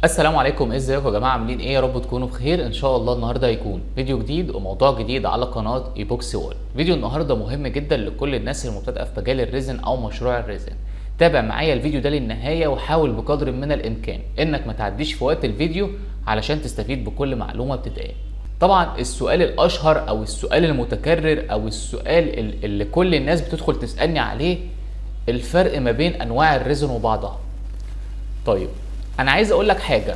السلام عليكم ازيكم يا جماعه عاملين ايه يا رب تكونوا بخير ان شاء الله النهارده هيكون فيديو جديد وموضوع جديد على قناه ايبوكسي وول فيديو النهارده مهم جدا لكل الناس المبتدئه في مجال الريزن او مشروع الريزن تابع معايا الفيديو ده للنهايه وحاول بقدر من الامكان انك ما تعديش في وقت الفيديو علشان تستفيد بكل معلومه بتتقال طبعا السؤال الاشهر او السؤال المتكرر او السؤال ال- اللي كل الناس بتدخل تسالني عليه الفرق ما بين انواع الريزن وبعضها طيب انا عايز اقول لك حاجه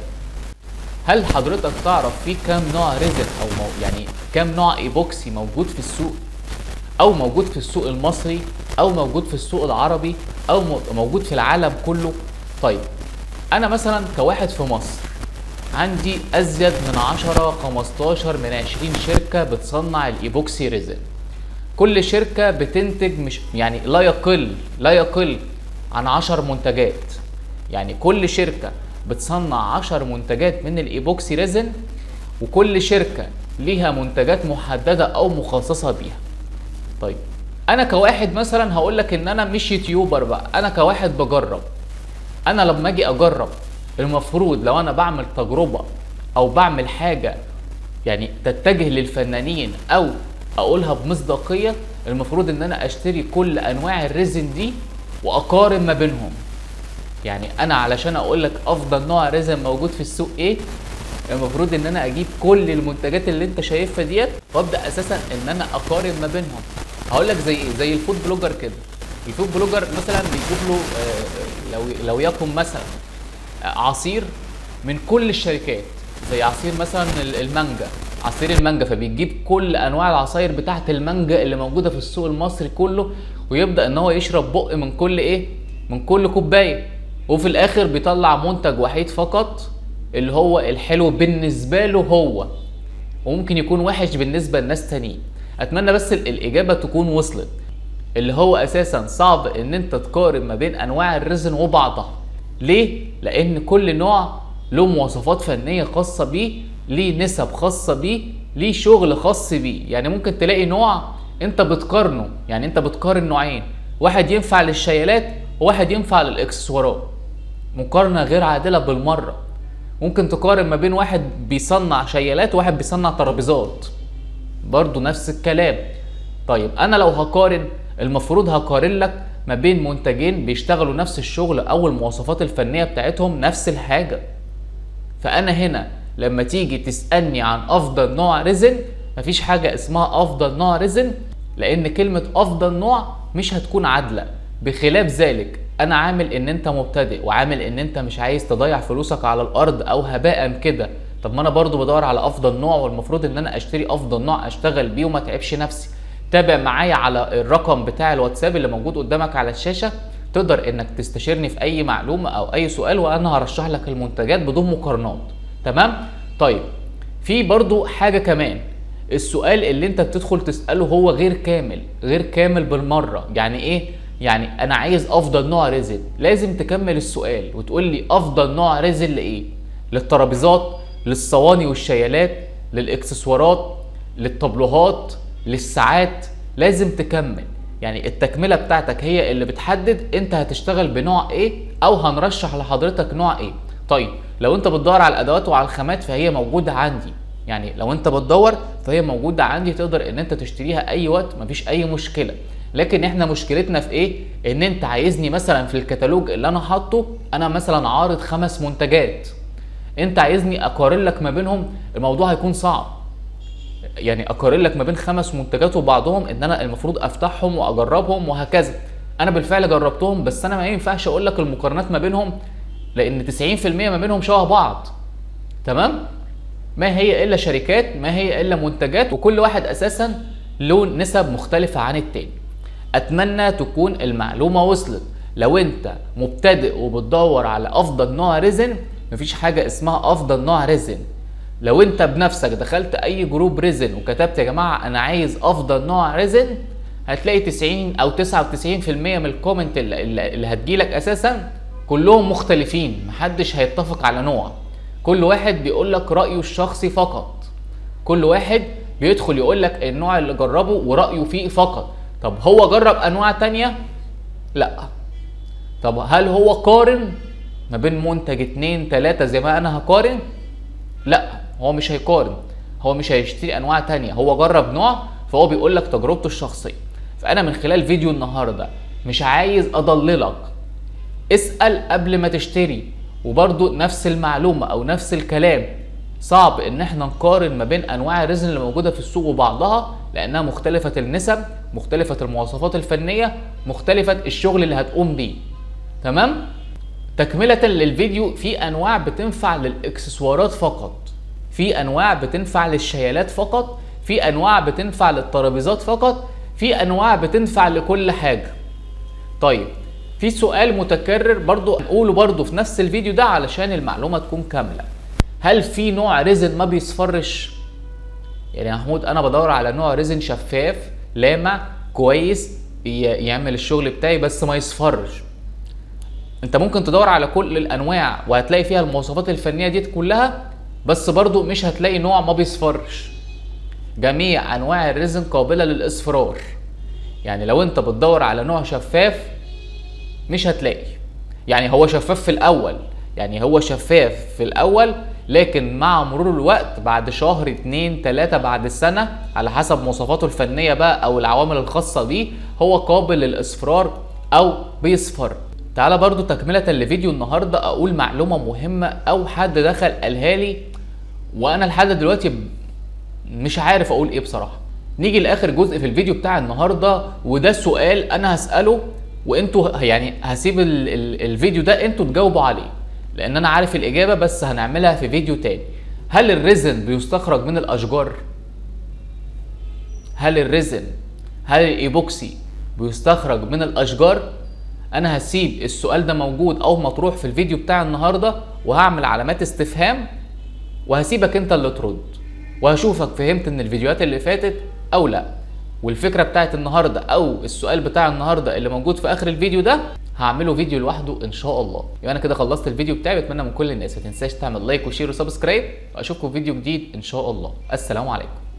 هل حضرتك تعرف في كام نوع ريزن او مو يعني كام نوع ايبوكسي موجود في السوق او موجود في السوق المصري او موجود في السوق العربي او مو- موجود في العالم كله طيب انا مثلا كواحد في مصر عندي ازيد من 10 15 من 20 شركه بتصنع الايبوكسي ريزن كل شركه بتنتج مش يعني لا يقل لا يقل عن 10 منتجات يعني كل شركه بتصنع 10 منتجات من الايبوكسي ريزن وكل شركه ليها منتجات محدده او مخصصه بيها طيب انا كواحد مثلا هقول لك ان انا مش يوتيوبر بقى انا كواحد بجرب انا لما اجي اجرب المفروض لو انا بعمل تجربه او بعمل حاجه يعني تتجه للفنانين او اقولها بمصداقيه المفروض ان انا اشتري كل انواع الريزن دي واقارن ما بينهم يعني انا علشان اقول لك افضل نوع ريزن موجود في السوق ايه المفروض ان انا اجيب كل المنتجات اللي انت شايفها ديت وابدا اساسا ان انا اقارن ما بينهم هقول لك زي ايه زي الفود بلوجر كده الفود بلوجر مثلا بيجيب له آه، لو لو يكن مثلا عصير من كل الشركات زي عصير مثلا ال- المانجا عصير المانجا فبيجيب كل انواع العصاير بتاعه المانجا اللي موجوده في السوق المصري كله ويبدا ان هو يشرب بق من كل ايه من كل كوبايه وفي الاخر بيطلع منتج وحيد فقط اللي هو الحلو بالنسبه له هو وممكن يكون وحش بالنسبه لناس تانيين اتمنى بس ال- الاجابه تكون وصلت اللي هو اساسا صعب ان انت تقارن ما بين انواع الريزن وبعضها ليه لان كل نوع له مواصفات فنيه خاصه بيه ليه نسب خاصه بيه ليه شغل خاص بيه يعني ممكن تلاقي نوع انت بتقارنه يعني انت بتقارن نوعين واحد ينفع للشيلات وواحد ينفع للاكسسوارات مقارنه غير عادله بالمره ممكن تقارن ما بين واحد بيصنع شيلات وواحد بيصنع ترابيزات برضو نفس الكلام طيب انا لو هقارن المفروض هقارن لك ما بين منتجين بيشتغلوا نفس الشغل او المواصفات الفنيه بتاعتهم نفس الحاجه فانا هنا لما تيجي تسالني عن افضل نوع ريزن مفيش حاجه اسمها افضل نوع ريزن لان كلمه افضل نوع مش هتكون عادله بخلاف ذلك انا عامل ان انت مبتدئ وعامل ان انت مش عايز تضيع فلوسك على الارض او هباء كده طب ما انا برضو بدور على افضل نوع والمفروض ان انا اشتري افضل نوع اشتغل بيه وما تعبش نفسي تابع معايا على الرقم بتاع الواتساب اللي موجود قدامك على الشاشه تقدر انك تستشيرني في اي معلومه او اي سؤال وانا هرشح لك المنتجات بدون مقارنات تمام طيب في برضو حاجه كمان السؤال اللي انت بتدخل تساله هو غير كامل غير كامل بالمره يعني ايه يعني انا عايز افضل نوع ريزن لازم تكمل السؤال وتقول لي افضل نوع ريزن لايه للترابيزات للصواني والشيالات للاكسسوارات للطبلوهات للساعات لازم تكمل يعني التكمله بتاعتك هي اللي بتحدد انت هتشتغل بنوع ايه او هنرشح لحضرتك نوع ايه طيب لو انت بتدور على الادوات وعلى الخامات فهي موجوده عندي يعني لو انت بتدور فهي موجوده عندي تقدر ان انت تشتريها اي وقت مفيش اي مشكله لكن احنا مشكلتنا في ايه ان انت عايزني مثلا في الكتالوج اللي انا حاطه انا مثلا عارض خمس منتجات انت عايزني اقارن لك ما بينهم الموضوع هيكون صعب يعني اقارن لك ما بين خمس منتجات وبعضهم ان انا المفروض افتحهم واجربهم وهكذا انا بالفعل جربتهم بس انا ما ينفعش اقول لك المقارنات ما بينهم لان 90% ما بينهم شبه بعض تمام ما هي الا شركات ما هي الا منتجات وكل واحد اساسا له نسب مختلفه عن التاني اتمنى تكون المعلومه وصلت لو انت مبتدئ وبتدور على افضل نوع ريزن مفيش حاجه اسمها افضل نوع ريزن لو انت بنفسك دخلت اي جروب ريزن وكتبت يا جماعه انا عايز افضل نوع ريزن هتلاقي 90 او 99% من الكومنت اللي, اللي اللي هتجيلك اساسا كلهم مختلفين محدش هيتفق على نوع كل واحد بيقول لك رايه الشخصي فقط كل واحد بيدخل يقول لك النوع اللي جربه ورايه فيه فقط طب هو جرب انواع تانية لا طب هل هو قارن ما بين منتج اتنين تلاتة زي ما انا هقارن لا هو مش هيقارن هو مش هيشتري انواع تانية هو جرب نوع فهو بيقول لك تجربته الشخصيه فانا من خلال فيديو النهارده مش عايز اضللك اسال قبل ما تشتري وبرضو نفس المعلومه او نفس الكلام صعب ان احنا نقارن ما بين انواع الريزن اللي موجوده في السوق وبعضها لانها مختلفه النسب مختلفه المواصفات الفنيه مختلفه الشغل اللي هتقوم بيه تمام تكمله للفيديو في انواع بتنفع للاكسسوارات فقط في انواع بتنفع للشيالات فقط في انواع بتنفع للترابيزات فقط في انواع بتنفع لكل حاجه طيب في سؤال متكرر برضو نقوله برضو في نفس الفيديو ده علشان المعلومه تكون كامله هل في نوع ريزن ما بيصفرش يعني يا محمود انا بدور على نوع ريزن شفاف لامع كويس يعمل الشغل بتاعي بس ما يصفرش انت ممكن تدور على كل الانواع وهتلاقي فيها المواصفات الفنيه دي كلها بس برضو مش هتلاقي نوع ما بيصفرش جميع انواع الريزن قابله للاصفرار يعني لو انت بتدور على نوع شفاف مش هتلاقي يعني هو شفاف في الاول يعني هو شفاف في الاول لكن مع مرور الوقت بعد شهر اتنين تلاتة بعد السنة على حسب مواصفاته الفنية بقى او العوامل الخاصة بيه هو قابل للاصفرار او بيصفر تعالى برضو تكملة لفيديو النهاردة اقول معلومة مهمة او حد دخل قالها لي وانا لحد دلوقتي مش عارف اقول ايه بصراحة نيجي لاخر جزء في الفيديو بتاع النهاردة وده سؤال انا هسأله وانتوا يعني هسيب ال ال الفيديو ده انتوا تجاوبوا عليه لان انا عارف الاجابه بس هنعملها في فيديو تاني هل الريزن بيستخرج من الاشجار هل الريزن هل الايبوكسي بيستخرج من الاشجار انا هسيب السؤال ده موجود او مطروح في الفيديو بتاع النهارده وهعمل علامات استفهام وهسيبك انت اللي ترد وهشوفك فهمت من الفيديوهات اللي فاتت او لا والفكره بتاعت النهارده او السؤال بتاع النهارده اللي موجود في اخر الفيديو ده هعمله فيديو لوحده ان شاء الله يبقى انا كده خلصت الفيديو بتاعي بتمنى من كل الناس ما تنساش تعمل لايك وشير وسبسكرايب واشوفكم في فيديو جديد ان شاء الله السلام عليكم